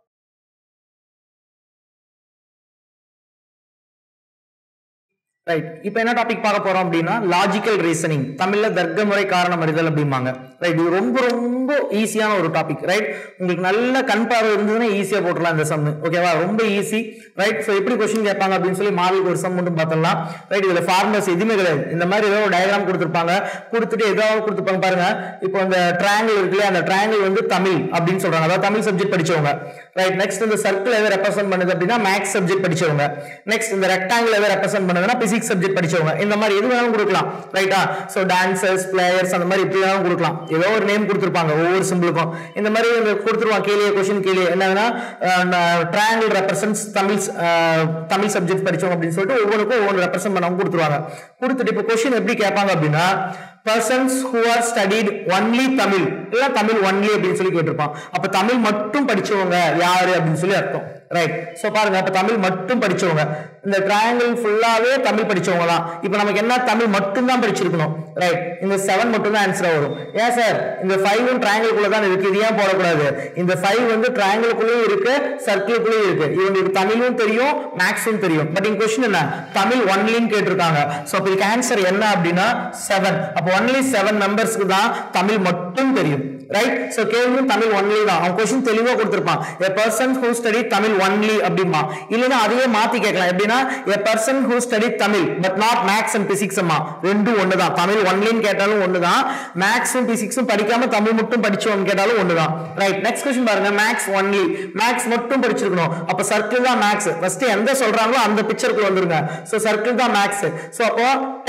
ரைட் இப்போ என்ன டாபிக் பார்க்க போறோம் அப்படின்னா லாஜிக்கல் ரீசனிங் தமிழ்ல தர்க்க முறை காரணம் அறிதல் அப்படிம்பாங்க ரைட் இது ரொம்ப ரொம்ப ஈஸியான ஒரு டாபிக் ரைட் உங்களுக்கு நல்ல கண் பார்வை இருந்ததுன்னா ஈஸியா போட்டுடலாம் இந்த சம் ஓகேவா ரொம்ப ஈஸி ரைட் ஸோ எப்படி கொஸ்டின் கேட்பாங்க அப்படின்னு சொல்லி மாடலுக்கு ஒரு சம் மட்டும் பார்த்துடலாம் ரைட் இதுல ஃபார்மர்ஸ் எதுவுமே கிடையாது இந்த மாதிரி ஏதோ ஒரு டயக்ராம் கொடுத்துருப்பாங்க கொடுத்துட்டு ஏதோ கொடுத்துருப்பாங்க பாருங்க இப்போ இந்த ட்ரையாங்கிள் இருக்குல்லையா அந்த ட்ரையாங்கிள் வந்து தமிழ் அப்படின்னு சொல்றாங்க அதாவது தமிழ் சப்ஜெக்ட் படிச்சவங்க ரைட் நெக்ஸ்ட் இந்த சர்க்கிள் எதை ரெப்ரசென்ட் பண்ணுது அப்படின்னா மேக்ஸ் சப்ஜெக்ட் படிச்சவங்க நெக்ஸ்ட் இந்த ரெக்டாங்கிள் எதை ரெப்ரசென்ட் பண்ணுதுன்னா பிசிக்ஸ் சப்ஜெக்ட் படிச்சவங்க இந்த மாதிரி எது வேணாலும் கொடுக்கலாம் ரைட்டா ஸோ டான்சர்ஸ் பிளேயர்ஸ் அந்த மாதிரி இப்படி வேணாலும் கொடுக்கலாம் ஏதோ ஒரு நேம் கொடுத்துருப்பாங்க ஒவ்வொரு சிம்பிளுக்கும் இந்த மாதிரி இந்த கொடுத்துருவாங்க கீழே கொஸ்டின் கீழே என்னன்னா triangle represents Tamil ah, Tamil subject படிச்சவங்க அப்படின்னு சொல்லிட்டு ஒவ்வொருக்கும் ஒவ்வொரு ரெப்ரசென்ட் பண்ணவங்க கொடுத்துருவாங்க கொடுத்துட்டு இப்போ கொஸ்டின் எப்படி கேட்பாங்க அப்படின்னா persons who are studied only Tamil இல்ல தமிழ் ஒன்லி அப்படின்னு சொல்லி கேட்டிருப்பான் அப்ப தமிழ் மட்டும் படிச்சவங்க யாரு அப்படின்னு சொல்லி அர்த்தம் ரைட் சோ பாருங்க அப்ப தமிழ் மட்டும் படிச்சவங்க இந்த ட்ரையாங்கிள் ஃபுல்லாவே தமிழ் படிச்சவங்க தான் இப்போ நமக்கு என்ன தமிழ் மட்டும் தான் படிச்சிருக்கணும் ரைட் இந்த செவன் மட்டும் தான் ஆன்சரா வரும் ஏன் சார் இந்த ஃபைவும் ட்ரையாங்கிள்குள்ள தான் இருக்கு இது ஏன் போடக்கூடாது இந்த ஃபைவ் வந்து ட்ரையாங்கிள்குள்ளேயும் இருக்கு சர்க்கிள்குள்ளேயும் இருக்கு இவங்களுக்கு தமிழும் தெரியும் மேக்ஸும் தெரியும் பட் இங்க கொஸ்டின் என்ன தமிழ் ஒன்லின்னு கேட்டிருக்காங்க சோ அப்ப இதுக்கு ஆன்சர் என்ன அப்படின்னா செவன் அப்போ ஒன்லி செவன் மெம்பர்ஸ்க்கு தான் தமிழ் மட்டும் தெரியும் ரைட் சோ கேள்வியும் தமிழ் ஒன்லி தான் அவன் கொஸ்டின் தெளிவா கொடுத்திருப்பான் a person who study Tamil only அப்படிமா இல்லைன்னா அதையே மாத்தி கேட்கலாம் எப்படின்னா a person who study Tamil but not maths and physics அம்மா ரெண்டும் ஒண்ணுதான் தமிழ் ஒன்லின்னு கேட்டாலும் ஒண்ணுதான் மேக்ஸும் பிசிக்ஸும் படிக்காம தமிழ் மட்டும் படிச்சவன் கேட்டாலும் ஒண்ணுதான் ரைட் நெக்ஸ்ட் கொஸ்டின் பாருங்க மேக்ஸ் ஒன்லி மேக்ஸ் மட்டும் படிச்சிருக்கணும் அப்ப சர்க்கிள் தான் மேக்ஸ் ஃபர்ஸ்ட் எந்த சொல்றாங்களோ அந்த பிக்சருக்குள்ள வந்துருங்க சோ சர்க்கிள் தான் மேக்ஸ் சோ அப்போ டென்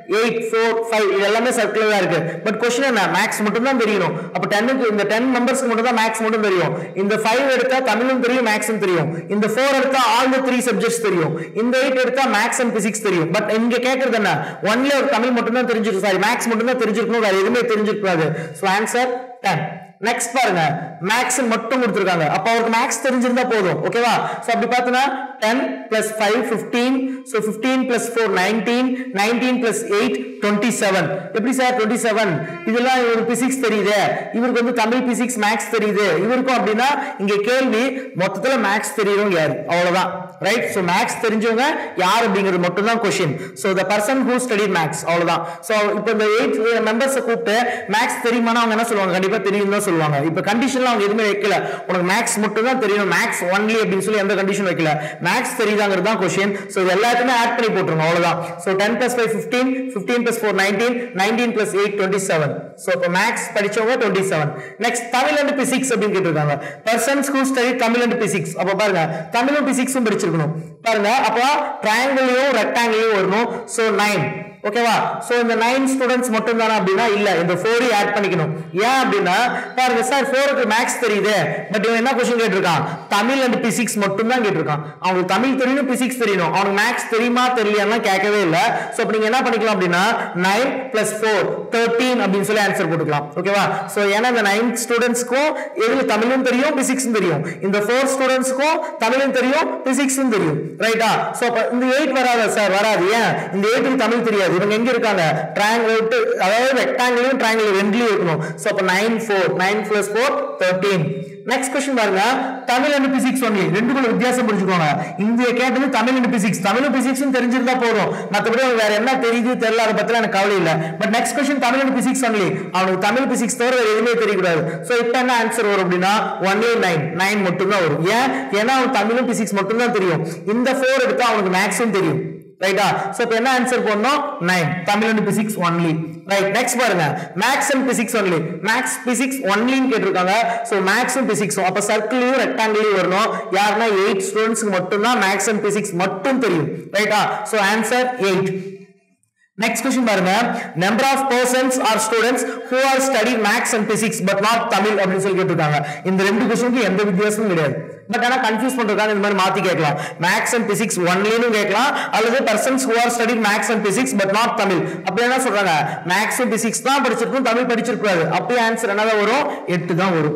எயிட் ஃபோர் ஃபைவ் இது எல்லாமே சர்க்கிள் தான் இருக்கு பட் கொஸ்டின் என்ன மேக்ஸ் மட்டும் தான் தெரியணும் அப்ப டென்னுக்கு இந்த டென் மெம்பர்ஸ்க்கு மட்டும் தான் மேக்ஸ் மட்டும் தெரியும் இந்த ஃபைவ் எடுத்தா தமிழும் தெரியும் மேக்ஸும் தெரியும் இந்த ஃபோர் எடுத்தா ஆல் த த்ரீ சப்ஜெக்ட்ஸ் தெரியும் இந்த எயிட் எடுத்தா மேக்ஸ் அண்ட் பிசிக்ஸ் தெரியும் பட் இங்க கேட்கறது என்ன ஒன்லி ஒரு தமிழ் மட்டும் தான் தெரிஞ்சிருக்கும் சாரி மேக்ஸ் மட்டும் தான் தெரிஞ்சிருக்கணும் வேற எதுவுமே தெரிஞ்சிருக்காது ஸோ ஆன்சர் டென் நெக்ஸ்ட் பாருங்க மேக்ஸ் மட்டும் கொடுத்துருக்காங்க அப்ப அவருக்கு மேக்ஸ் தெரிஞ்சிருந்தா போதும் ஓகேவா சோ அப்படி பார்த்தனா 10 plus five fifteen so fifteen plus four nineteen nineteen plus eight twenty seven எப்படி சார் டுவெண்ட்டி செவன் இதெல்லாம் இவருக்கு பிசிக்ஸ் தெரியுது இவருக்கு வந்து தமிழ் பிசிக்ஸ் மேக்ஸ் தெரியுது இவருக்கும் அப்படின்னா இங்க கேள்வி மொத்தத்துல மேக்ஸ் தெரியும் யாரு அவ்வளவுதான் ரைட் ஸோ மேக்ஸ் தெரிஞ்சவங்க யார் அப்படிங்கிறது மட்டும் தான் question so the person who study maths அவ்வளவுதான் ஸோ இப்போ இந்த எயிட் மெம்பர்ஸை கூப்பிட்டு மேக்ஸ் தெரியுமானா அவங்க என்ன சொல்லுவாங்க கண்டிப்பா தெரியும் தான் சொல்லுவாங்க இப்போ கண்டிஷன்ல அவங்க எதுவுமே வைக்கல உனக்கு மேக்ஸ் மட்டும் தான் தெரியும் மேக்ஸ் ஒன்லி அப்படின்னு சொல்லி எந்த கண்டிஷன் வைக்கல மேக்ஸ் தெரியுதாங்கிறது தான் கொஸ்டின் ஸோ இது எல்லாத்தையுமே ஆட் பண்ணி போட்டுருங்க அவ்வளவுதான் so ten plus five fifteen fifteen plus four nineteen nineteen plus eight twenty seven so இப்போ மேக்ஸ் படிச்சவங்க twenty seven next Tamil and physics அப்படின்னு கேட்டிருக்காங்க persons who study Tamil and physics அப்போ பாருங்க தமிழும் பிசிக்ஸும் படிச்சிருக்கணும் பாருங்க அப்போ ட்ரையாங்கிளையும் ரெக்டாங்கிளையும் வரணும் ஸோ நைன் ஓகேவா சோ இந்த நைன் ஸ்டூடெண்ட்ஸ் மட்டும் தானே அப்படின்னா இல்ல இந்த ஃபோரையும் ஆட் பண்ணிக்கணும் ஏன் அப்படின்னா பாருங்க சார் ஃபோருக்கு மேக்ஸ் தெரியுது பட் இவன் என்ன கொஸ்டின் கேட்டிருக்கான் தமிழ் அண்ட் பிசிக்ஸ் மட்டும் தான் கேட்டிருக்கான் அவனுக்கு தமிழ் தெரியணும் பிசிக்ஸ் தெரியணும் அவனுக்கு மேக்ஸ் தெரியுமா தெரியலையானா கேட்கவே இல்ல சோ அப்ப நீங்க என்ன பண்ணிக்கலாம் அப்படின்னா நைன் பிளஸ் ஃபோர் தேர்ட்டீன் அப்படின்னு சொல்லி ஆன்சர் போட்டுக்கலாம் ஓகேவா சோ ஏன்னா இந்த நைன் ஸ்டூடெண்ட்ஸ்க்கும் எதுல தமிழும் தெரியும் பிசிக்ஸும் தெரியும் இந்த ஃபோர் ஸ்டூடெண்ட்ஸ்க்கும் தமிழும் தெரியும் பிசிக்ஸும் தெரியும் ரைட்டா சோ அப்ப இந்த எயிட் வராதா சார் வராது ஏன் இந்த எயிட்டுக்கு தமிழ் தெரியாது இவங்க எங்க இருக்காங்க ட்ரையாங்கிள் விட்டு அதாவது ரெக்டாங்கிளையும் ட்ரையாங்கிள் ரெண்டுலயும் இருக்கணும் சோ அப்ப nine four nine plus four thirteen next question பாருங்க தமிழ் அண்ட் பிசிக்ஸ் ஒன்லி ரெண்டுக்குள்ள வித்தியாசம் புரிஞ்சுக்கோங்க இங்க கேட்டது தமிழ் அண்ட் பிசிக்ஸ் தமிழும் பிசிக்ஸும் தெரிஞ்சிருந்தா போதும் மத்தபடி அவனுக்கு வேற என்ன தெரியுது தெரியல அதை பத்தி எனக்கு கவலை இல்ல but next question Tamil and physics only அவனுக்கு தமிழ் பிசிக்ஸ் தவிர வேற எதுவுமே தெரியக்கூடாது சோ இப்போ என்ன ஆன்சர் வரும் அப்படின்னா ஒன்லி நைன் நைன் மட்டும் தான் வரும் ஏன் ஏன்னா அவனுக்கு தமிழும் பிசிக்ஸ் மட்டும் தான் தெரியும் இந்த ஃபோர் எடுத்தா அவனுக்கு மேக்ஸும் தெரியும் ரைட்டா சோ இப்போ என்ன ஆன்சர் பண்ணோம் nine Tamil and physics only right next பாருங்க maths and physics only maths physics ஒன்லின்னு கேட்டிருக்காங்க சோ மேக்ஸும் பிசிக்ஸும் அப்ப சர்க்கிளையும் ரெக்டாங்கிளையும் வரணும் யாருன்னா எயிட் ஸ்டூடெண்ட்ஸ்க்கு மட்டும் தான் மேக்ஸ் அண்ட் பிசிக்ஸ் மட்டும் தெரியும் ரைட்டா so answer eight next question பாருங்க number of persons or students who are study maths and physics but not Tamil அப்படின்னு சொல்லி கேட்டிருக்காங்க இந்த ரெண்டு கொஸ்டினுக்கு எந்த வித்தியாசமும் கிடையாது பட் ஆனா கன்ஃபியூஸ் பண்றதுக்காக இந்த மாதிரி மாத்தி கேட்கலாம் மேக்ஸ் அண்ட் பிசிக்ஸ் ஒன்லின்னு கேட்கலாம் அல்லது persons who are study maths and physics but not Tamil அப்படி என்ன சொல்றாங்க மேக்ஸ் பிசிக்ஸ் தான் படிச்சிருக்கணும் தமிழ் படிச்சிருக்கூடாது அப்படியே ஆன்சர் என்னதான் வரும் எட்டு தான் வரும்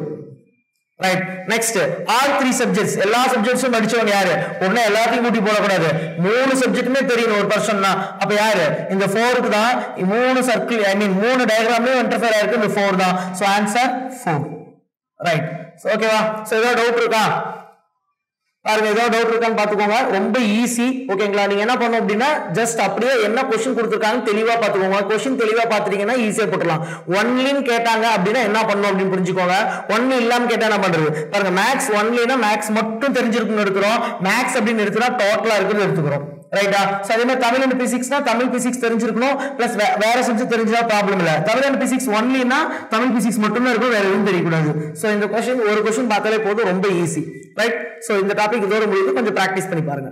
right next all three subjects எல்லா சப்ஜெக்ட்ஸும் படிச்சவங்க யாரு உடனே எல்லாத்தையும் கூட்டி போடக்கூடாது மூணு சப்ஜெக்ட்டுமே தெரியணும் ஒரு பர்சன் தான் அப்ப யாரு இந்த ஃபோருக்கு தான் மூணு சர்க்கிள் ஐ மீன் மூணு டயக்ராமே இன்டர்ஃபியர் ஆயிருக்கு இந்த ஃபோர் தான் ஸோ ஆன்சர் ஃபோர் ரைட் ஓகேவா ஸோ ஏதாவது டவுட் இருக்கா பாருங்க ஏதோ டவுட் இருக்கான்னு பாத்துக்கோங்க ரொம்ப ஈஸி ஓகேங்களா நீங்க என்ன பண்ணணும் அப்படின்னா ஜஸ்ட் அப்படியே என்ன கொஸ்டின் கொடுத்துருக்காங்க தெளிவா பாத்துக்கோங்க கொஸ்டின் தெளிவா பாத்துட்டீங்கன்னா ஈஸியா போட்டுலாம் ஒன்லின்னு கேட்டாங்க அப்படின்னா என்ன பண்ணணும் அப்படின்னு புரிஞ்சுக்கோங்க ஒன்னு இல்லாம கேட்டா என்ன பண்றது பாருங்க மேக்ஸ் ஒன்லினா மேக்ஸ் மட்டும் தெரிஞ்சிருக்குன்னு எடுக்கிறோம் மேக்ஸ் அப்படின்னு எடுத்துனா டோட்டலா இருக்கிறது எடுத்துக்கிறோம் ரைட்டா சோ அதே மாதிரி தமிழ் அண்ட் பிசிக்ஸ்னா தமிழ் பிசிக்ஸ் தெரிஞ்சிருக்கணும் பிளஸ் வேற சப்ஜெக்ட் தெரிஞ்சா ப்ராப்ளம் இல்ல தமிழ் அண்ட் பிசிக்ஸ் ஒன்லினா தமிழ் பிசிக்ஸ் மட்டும் தான் இருக்கும் வேற எதுவும் தெரியக்கூடாது சோ இந்த கொஸ்டின் ஒரு கொஸ்டின் பார்த்தாலே போதும் ரொம்ப ஈஸி ரைட் சோ இந்த டாபிக் இதோட முடியுது கொஞ்சம் பிராக்டிஸ் பண்ணி பாருங்க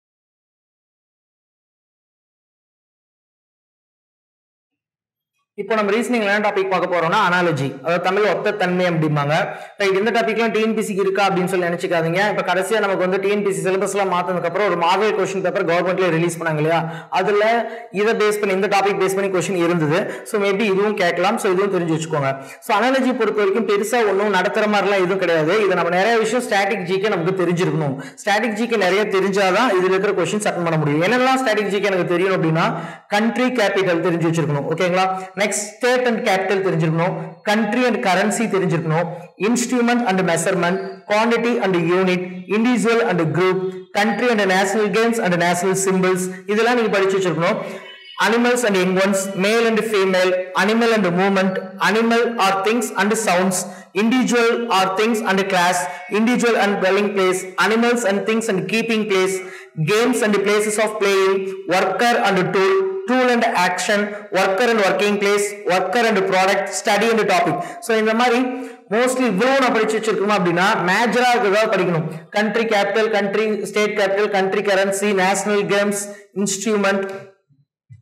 இப்போ நம்ம ரீசனிங் என்ன டாபிக் பார்க்க போறோம்னா அனாலஜி அதாவது தமிழ் ஒத்த தன்மை அப்படிம்பாங்க ரைட் இந்த டாபிக்லாம் டிஎன்பிசிக்கு இருக்கா அப்படின்னு சொல்லி நினைச்சுக்காதீங்க இப்போ கடைசியா நமக்கு வந்து டிஎன்பிசி சிலபஸ் எல்லாம் மாத்தினதுக்கு அப்புறம் ஒரு மாடல் கொஸ்டின் பேப்பர் கவர்மெண்ட்ல ரிலீஸ் பண்ணாங்க இல்லையா அதுல இதை பேஸ் பண்ணி இந்த டாபிக் பேஸ் பண்ணி கொஸ்டின் இருந்தது ஸோ மேபி இதுவும் கேட்கலாம் ஸோ இதுவும் தெரிஞ்சு வச்சுக்கோங்க ஸோ அனாலஜி பொறுத்த வரைக்கும் பெருசா ஒன்றும் நடத்துற மாதிரிலாம் எதுவும் கிடையாது இது நம்ம நிறைய விஷயம் ஸ்டாட்டிக் ஜிக்கு நமக்கு தெரிஞ்சிருக்கணும் ஸ்டாட்டிக் ஜிக்கு நிறைய தெரிஞ்சாதான் இதுல இருக்கிற கொஸ்டின்ஸ் அட்டன் பண்ண முடியும் என்னெல்லாம் ஸ்டாட்டிக் ஜிக்கு எனக்கு தெரியணும் அப்படின்னா கண்ட்ரி கேபிட்டல் தெரிஞ்சு வச்சிருக்கணும் ஓகேங்களா நெக்ஸ்ட் ஸ்டேட் அண்ட் கேபிட்டல் தெரிஞ்சிருக்கணும் கண்ட்ரி அண்ட் கரன்சி தெரிஞ்சிருக்கணும் instrument and measurement quantity and unit individual and group country and national games and national symbols இதெல்லாம் நீங்க படிச்சு வச்சிருக்கணும் animals and young ones male and female animal and movement animal or things and sounds individual or things and class individual and dwelling place animals and things and keeping place games and places of playing worker and tool tool and action worker and working place worker and product study and topic so இந்த மாதிரி mostly இவ்வளவு நான் படிச்சு வச்சிருக்கோம் அப்படின்னா மேஜரா இருக்கிறதா படிக்கணும் country capital country state capital country currency national games instrument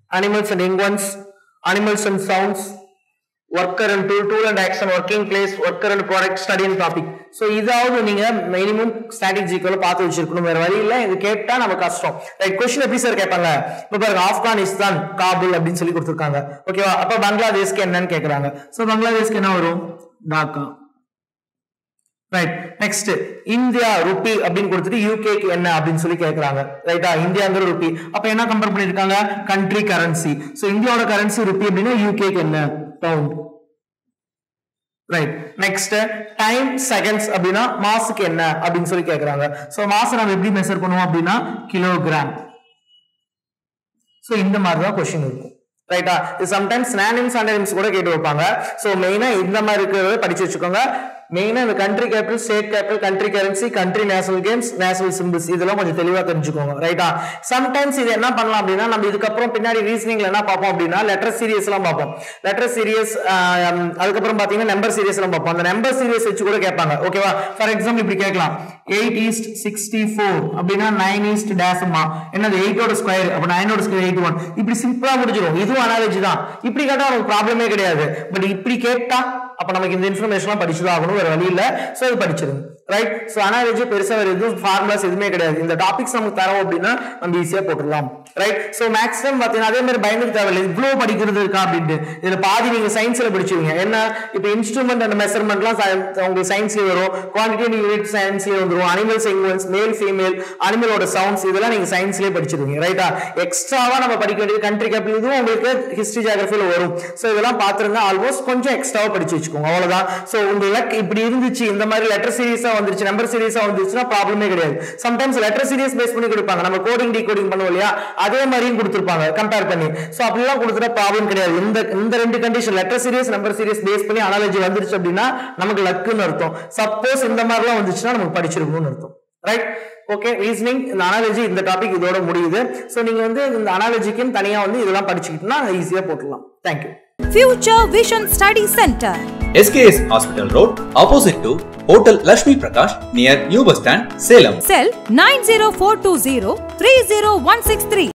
animals and ingwans, animals and sounds, worker and tool, tool and action, working place, worker and product, study and topic. So இதாவது நீங்க minimum ஸ்ட்ராட்டஜிக்கல பார்த்து வச்சிருக்கணும் வேற வழி இல்ல இது கேட்டா நம்ம கஷ்டம் ரைட் கொஸ்டின் எப்படி சார் கேட்பாங்க இப்போ பாருங்க ஆப்கானிஸ்தான் காபுல் அப்படின்னு சொல்லி கொடுத்துருக்காங்க ஓகேவா அப்ப பங்களாதேஷ்க்கு என்னன்னு கேக்குறாங்க ஸோ பங்களாதேஷ்க்கு என்ன வரும் Dhaka right next India rupee அப்படின்னு கொடுத்துட்டு யூகேக்கு என்ன அப்படின்னு சொல்லி கேக்குறாங்க ரைட்டா இந்தியாங்கிற ருபி அப்ப என்ன கம்பேர் பண்ணிருக்காங்க கண்ட்ரி கரன்சி சோ இந்தியாவோட கரன்சி ருபி அப்படின்னா யூகேக்கு என்ன pound right next time seconds அப்படின்னா மாசுக்கு என்ன அப்படின்னு சொல்லி கேக்குறாங்க சோ மாசம் நம்ம எப்படி மெஷர் பண்ணுவோம் அப்படின்னா கிலோகிராம் சோ இந்த மாதிரி தான் கொஸ்டின் இருக்கும் ரைட்டா இது சம்டைம்ஸ் நானிம்ஸ் அண்டனிம்ஸ் கூட கேட்டு வைப்பாங்க சோ மெயினா இந்த மாதிரி இருக்கிறத படிச்சு வச்சுக்கோங்க மெயினா இந்த country capital state capital country currency country national games national symbols இதெல்லாம் கொஞ்சம் தெளிவா தெரிஞ்சுக்கோங்க ரைட்டா சம்டைம்ஸ் இது என்ன பண்ணலாம் அப்படின்னா நம்ம இதுக்கப்புறம் பின்னாடி ரீசனிங்ல என்ன பார்ப்போம் அப்படின்னா லெட்டர் சீரியஸ் எல்லாம் பார்ப்போம் லெட்டர் சீரியஸ் அதுக்கப்புறம் பாத்தீங்கன்னா நம்பர் சீரியஸ் எல்லாம் பார்ப்போம் அந்த நம்பர் சீரியஸ் வச்சு கூட கேட்பாங்க ஓகேவா ஃபார் எக்ஸாம்பிள் இப்படி கேட்கலாம் எயிட் ஈஸ்ட் சிக்ஸ்டி ஃபோர் அப்படின்னா நைன் ஈஸ்ட் டேசமா என்னது எயிட்டோட ஸ்கொயர் அப்ப நைனோட ஸ்கொயர் எயிட் ஒன் இப்படி சிம்பிளா முடிஞ்சிடும் இதுவும் அனாலஜி தான் இப்படி கேட்டா நமக்கு ப்ராப்ளமே கிடையாது பட் இப்படி கேட்டா அப்ப நமக்கு இந்த இன்ஃபர்மேஷன்லாம் படிச்சுதான் ஆகணும் வேற வழி இல்ல சோ இது படிச்சிருங்க ரைட் சோ அனாலஜி பெருசா வேற எதுவும் ஃபார்முலாஸ் எதுவுமே கிடையாது இந்த டாபிக்ஸ் நமக்கு தரோம் அப்படின்னா நம்ம ஈஸியா போட்டுடலாம் ரைட் சோ மேக்ஸிமம் பாத்தீங்கன்னா அதே மாதிரி பயந்துக்கு தேவையில்லை இவ்வளவு படிக்கிறது இருக்கா அப்படின்ட்டு இதுல பாதி நீங்க சயின்ஸ்ல படிச்சுவீங்க என்ன இப்போ இன்ஸ்ட்ருமெண்ட் அண்ட் மெஷர்மெண்ட்லாம் உங்களுக்கு சயின்ஸ்லயே வரும் குவான்டிட்டி அண்ட் யூனிட் சயின்ஸ்லயே வந்துரும் அனிமல் செக்வன்ஸ் மேல் ஃபீமேல் அனிமலோட சவுண்ட்ஸ் இதெல்லாம் நீங்க சயின்ஸ்லயே படிச்சிருவீங்க ரைட்டா எக்ஸ்ட்ராவா நம்ம படிக்க வேண்டியது கண்ட்ரி கேபிள் இதுவும் உங்களுக்கு ஹிஸ்டரி ஜியாகிரபில வரும் சோ இதெல்லாம் பாத்துருங்க ஆல்மோஸ்ட் கொஞ்சம் எக்ஸ்ட்ராவா படிச்சு வச்சுக்கோங்க அவ்வளவுதான் சோ உங்க லக் இப்படி இருந்துச்சு இந்த மாதிரி லெட்டர் சீரிஸா வந்துருச்சு நம்பர் சீரிஸா வந்துருச்சுன்னா ப்ராப்ளமே கிடையாது சம்டைம்ஸ் லெட்டர் சீரிஸ் பேஸ் பண்ணி கொடுப்பாங்க நம்ம கோடிங் டிகோடிங் பண்ணுவோம் இல்லையா அதே மாதிரியும் கொடுத்துருப்பாங்க கம்பேர் பண்ணி சோ அப்படிலாம் கொடுத்துட்டா ப்ராப்ளம் கிடையாது இந்த இந்த ரெண்டு condition letter series number series base பண்ணி அனாலஜி வந்துருச்சு அப்படின்னா நமக்கு லக்குன்னு அர்த்தம் சப்போஸ் இந்த மாதிரிலாம் வந்துச்சுன்னா நமக்கு படிச்சிருக்கணும்னு அர்த்தம் ரைட் ஓகே ரீசனிங் இந்த அனாலஜி இந்த டாபிக் இதோட முடியுது ஸோ நீங்க வந்து இந்த அனாலஜிக்குன்னு தனியா வந்து இதெல்லாம் படிச்சுக்கிட்டோம்னா ஈஸியா போட்டுடலாம் thank you Future Vision Study Center. SKS Hospital Road, opposite to Hotel Lashmi Prakash, near New Bus Stand, Salem. Cell 90420 30163.